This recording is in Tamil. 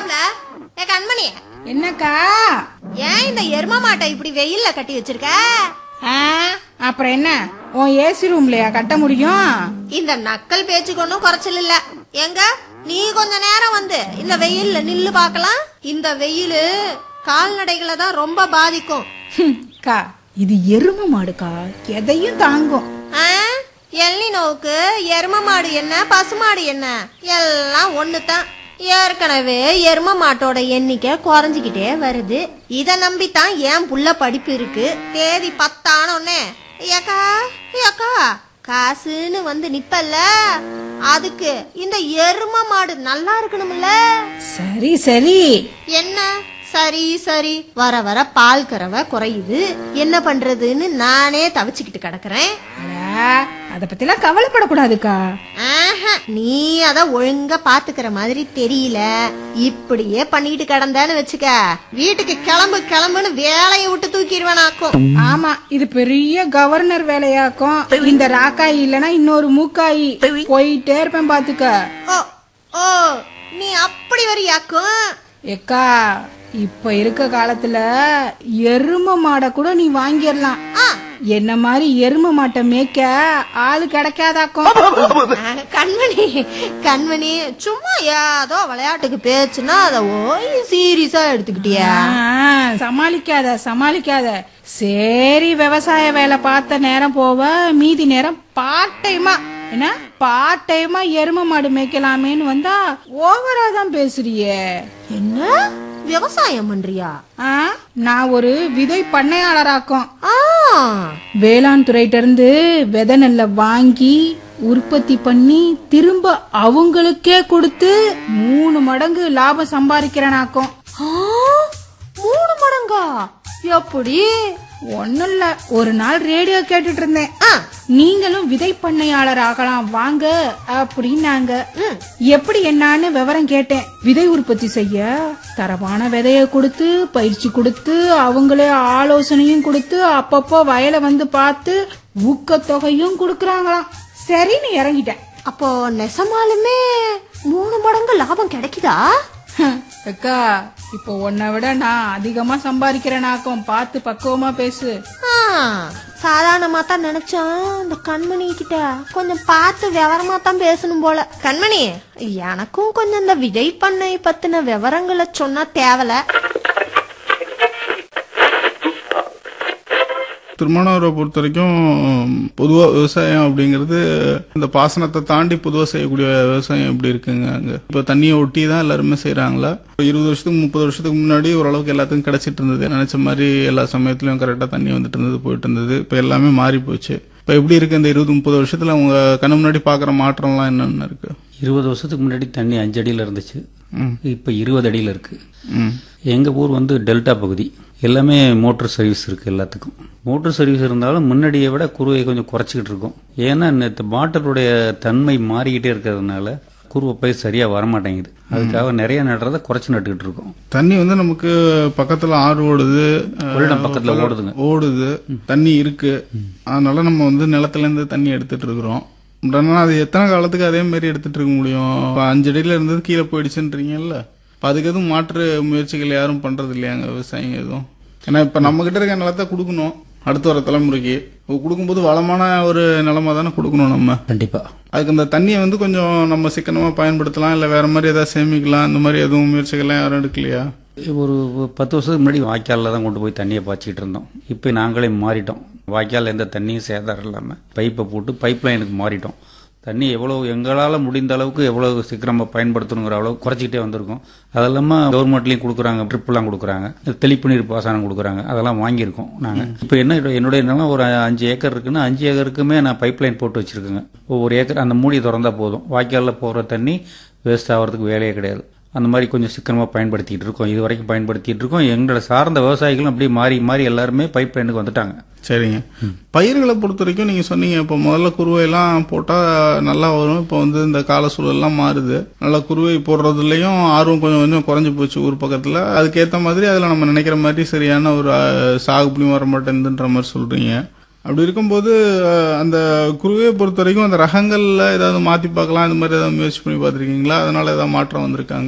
மாப்ள ஏ கண்மணி என்னக்கா ஏன் இந்த எரும மாட்டை இப்படி வெயில்ல கட்டி வச்சிருக்க ஆ, அப்புறம் என்ன உன் ஏசி ரூம்லயா கட்ட முடியும் இந்த நக்கல் பேச்சுக்கு ஒன்றும் குறைச்சல் இல்ல எங்க நீ கொஞ்ச நேரம் வந்து இந்த வெயில்ல நில்லு பார்க்கலாம் இந்த வெயில் கால்நடைகளை தான் ரொம்ப பாதிக்கும் ஹம், அக்கா இது எரும மாடுக்கா எதையும் தாங்கும் ஆ? எள்ளி நோவுக்கு எரும மாடு என்ன பசுமாடு என்ன எல்லாம் ஒண்ணுதான் ஏற்கனவே எரும மாட்டோட எண்ணிக்கை குறைஞ்சிக்கிட்டே வருது இத நம்பித்தான் ஏன் புள்ள படிப்பு இருக்கு தேதி பத்தானோன்னே ஏக்கா ஏக்கா காசுன்னு வந்து நிப்பல்ல அதுக்கு இந்த எரும மாடு நல்லா இருக்கணும்ல சரி சரி என்ன சரி சரி வர வர பால் கறவை குறையுது என்ன பண்றதுன்னு நானே தவிச்சுக்கிட்டு கிடக்குறேன் அட, அத பத்திலாம் கவலைப்படக்கூடாதுக்கா ஆஹா, நீ அத ஒழுங்கா பாத்துக்கிற மாதிரி தெரியல இப்படியே பண்ணிட்டு கிடந்தான்னு வச்சுக்க வீட்டுக்கு கிளம்பு கிளம்புன்னு வேலையை விட்டு தூக்கிடுவேனாக்கும் ஆமா இது பெரிய கவர்னர் வேலையாக்கும் இந்த ராக்காயி இல்லனா இன்னொரு மூக்காயி போயிட்டே இருப்பேன் பாத்துக்க ஓ ஓ நீ அப்படி வரியாக்கும் எக்கா இப்ப இருக்க காலத்துல எரும மாடை கூட நீ வாங்கிடலாம் ஆ, என்ன மாதிரி எரும மாட்டை மேய்க்க ஆளு கிடைக்காதாக்கும் ஆ, கண்மணி கண்மணி சும்மா ஏதோ விளையாட்டுக்கு பேச்சுன்னா அத ஓய் சீரியஸா எடுத்துக்கிட்டியா ஆ, சமாளிக்காத சமாளிக்காத சரி விவசாய வேலை பார்த்த நேரம் போவ மீதி நேரம் பார்ட் டைமா என்ன பார்ட் டைமா எரும மாடு மேய்க்கலாமேன்னு வந்தா ஓவரா தான் பேசுறியே என்ன விவசாயம் பண்றியா ஆ, நான் ஒரு விதை பண்ணையாளராக்கும் ஆ வேளாண் துறையிட்ட இருந்து விதை நெல்லை வாங்கி உற்பத்தி பண்ணி திரும்ப அவங்களுக்கே கொடுத்து மூணு மடங்கு லாபம் சம்பாதிக்கிறேனாக்கும் ஆ, மூணு மடங்கா எப்படி ஒண்ணும் இல்ல ஒரு நாள் ரேடியோ கேட்டுட்டு இருந்தேன் ஆ, நீங்களும் விதை பண்ணையாளர் ஆகலாம் வாங்க அப்படின்னாங்க ம். எப்படி என்னான்னு விவரம் கேட்டேன் விதை உற்பத்தி செய்ய தரமான விதைய கொடுத்து பயிற்சி கொடுத்து அவங்களே ஆலோசனையும் கொடுத்து அப்பப்போ வயலை வந்து பார்த்து ஊக்கத்தொகையும் கொடுக்கறாங்களாம் சரின்னு இறங்கிட்டேன் அப்போ நெசமாலுமே மூணு மடங்கு லாபம் கிடைக்குதா அக்கா இப்போ உன்னை விட நான் அதிகமா சம்பாதிக்கிறேனாக்கும் பார்த்து பக்குவமா பேசு ஆ, சாதாரணமா தான் நினைச்சேன் இந்த கண்மணி கிட்ட கொஞ்சம் பார்த்து விவரமா தான் பேசணும் போல கண்மணி எனக்கும் கொஞ்சம் இந்த விதை பண்ணை பத்தின விவரங்களை சொன்னா தேவல திருமணவரை பொறுத்த வரைக்கும் பொதுவாக விவசாயம் அப்படிங்கிறது இந்த பாசனத்தை தாண்டி பொதுவாக செய்யக்கூடிய விவசாயம் எப்படி இருக்குங்க அங்க இப்போ தண்ணியை ஒட்டி தான் எல்லாருமே செய்றாங்களா இப்போ இருபது வருஷத்துக்கு முப்பது வருஷத்துக்கு முன்னாடி ஓரளவுக்கு எல்லாத்துக்கும் கிடைச்சிட்டு இருந்தது நினைச்ச மாதிரி எல்லா சமயத்துலயும் கரெக்டாக தண்ணி வந்துட்டு இருந்தது போயிட்டு இருந்தது இப்போ எல்லாமே மாறி போச்சு இப்போ எப்படி இருக்கு இந்த இருபது முப்பது வருஷத்துல உங்க கண்ணு முன்னாடி பார்க்குற மாற்றம்லாம் என்னென்ன இருக்கு இருபது வருஷத்துக்கு முன்னாடி தண்ணி அஞ்சு அடியில் இருந்துச்சு இப்போ இருபது அடியில் இருக்கு ம் எங்கள் ஊர் வந்து டெல்டா பகுதி எல்லாமே மோட்டர் சர்வீஸ் இருக்கு எல்லாத்துக்கும் மோட்டர் சர்வீஸ் இருந்தாலும் முன்னாடியை விட குருவை கொஞ்சம் குறைச்சிக்கிட்டு இருக்கோம் ஏன்னா இந்த பாட்டிலுடைய தன்மை மாறிக்கிட்டே இருக்கிறதுனால குருவை பயிர் சரியாக வரமாட்டேங்குது அதுக்காக நிறைய நடுறதை குறைச்சி நட்டுக்கிட்டு இருக்கோம் தண்ணி வந்து நமக்கு பக்கத்துல ஆறு ஓடுது கொள்ளிடம் பக்கத்துல ஓடுதுங்க. ஓடுது தண்ணி இருக்கு அதனால நம்ம வந்து நிலத்துல இருந்து தண்ணி எடுத்துட்டு இருக்கிறோம் பட் ஆனா அது எத்தனை காலத்துக்கு அதே மாதிரி எடுத்துட்டு இருக்க முடியும் இப்ப அஞ்சு அடியில இருந்தது கீழே போயிடுச்சுன்றீங்கல்ல இப்ப அதுக்கு எதுவும் மாற்று முயற்சிகள் யாரும் பண்றது இல்லையாங்க விவசாயிங்க எதுவும் ஏன்னா இப்ப நம்ம கிட்ட இருக்க நிலத்தை கொடுக்கணும் அடுத்து வர தலைமுறைக்கு இப்ப கொடுக்கும்போது வளமான ஒரு நிலமா தானே கொடுக்கணும் நம்ம கண்டிப்பாக அதுக்கு அந்த தண்ணியை வந்து கொஞ்சம் நம்ம சிக்கனமா பயன்படுத்தலாம் இல்ல வேற மாதிரி ஏதாவது சேமிக்கலாம் இந்த மாதிரி எதுவும் முயற்சிகள்லாம் யாரும் எடுக்கலையா ஒரு பத்து வருஷத்துக்கு முன்னாடி வாய்க்காலில் தான் கொண்டு போய் தண்ணியை பாய்ச்சிக்கிட்டு இருந்தோம் இப்போ நாங்களே மாறிட்டோம் வாய்க்காலில் எந்த தண்ணியும் சேதாரம் இல்லாமல் பைப்பை போட்டு பைப் லைனுக்கு மாறிட்டோம் தண்ணி எவ்வளோ எங்களால் முடிந்த அளவுக்கு எவ்வளோ சீக்கிரமாக பயன்படுத்தணுங்கிற அளவுக்கு குறைச்சிக்கிட்டே வந்திருக்கோம் அதெல்லாம கவர்மெண்ட்லேயும் கொடுக்குறாங்க ட்ரிப்லாம் கொடுக்குறாங்க தெளிப்பு நீர் பாசனம் கொடுக்குறாங்க அதெல்லாம் வாங்கியிருக்கோம் நாங்கள் இப்போ என்ன என்னுடைய நிலம் ஒரு அஞ்சு ஏக்கர் இருக்குன்னா அஞ்சு ஏக்கருக்குமே நான் பைப் லைன் போட்டு வச்சுருக்கேங்க ஒவ்வொரு ஏக்கர் அந்த மூடி திறந்தா போதும் வாய்க்காலில் போகிற தண்ணி வேஸ்ட் ஆகிறதுக்கு வேலையே கிடையாது அந்த மாதிரி கொஞ்சம் சிக்கனமாக பயன்படுத்திட்டு இருக்கோம் இது வரைக்கும் பயன்படுத்திட்டு இருக்கோம் எங்களோட சார்ந்த விவசாயிகளும் அப்படியே மாறி மாறி எல்லாருமே பைப் லைனுக்கு வந்துட்டாங்க சரிங்க பயிர்களை பொறுத்த வரைக்கும் நீங்க சொன்னீங்க இப்போ முதல்ல குருவையெல்லாம் போட்டா நல்லா வரும் இப்போ வந்து இந்த கால சூழல்லாம் மாறுது நல்லா குருவை போடுறதுலயும் ஆர்வம் கொஞ்சம் கொஞ்சம் குறைஞ்சு போச்சு ஊர் பக்கத்துல அதுக்கேத்த மாதிரி அதுல நம்ம நினைக்கிற மாதிரி சரியான ஒரு அஹ், சாகுபடியும் வர மாட்டேங்குதுன்ற மாதிரி சொல்றீங்க அப்படி இருக்கும்போது அஹ், அந்த குருவையை பொறுத்த வரைக்கும் அந்த ரகங்கள்ல ஏதாவது மாத்தி பார்க்கலாம் இந்த மாதிரி ஏதாவது முயற்சி பண்ணி பார்த்திருக்கீங்களா அதனால ஏதாவது மாற்றம் வந்திருக்காங்க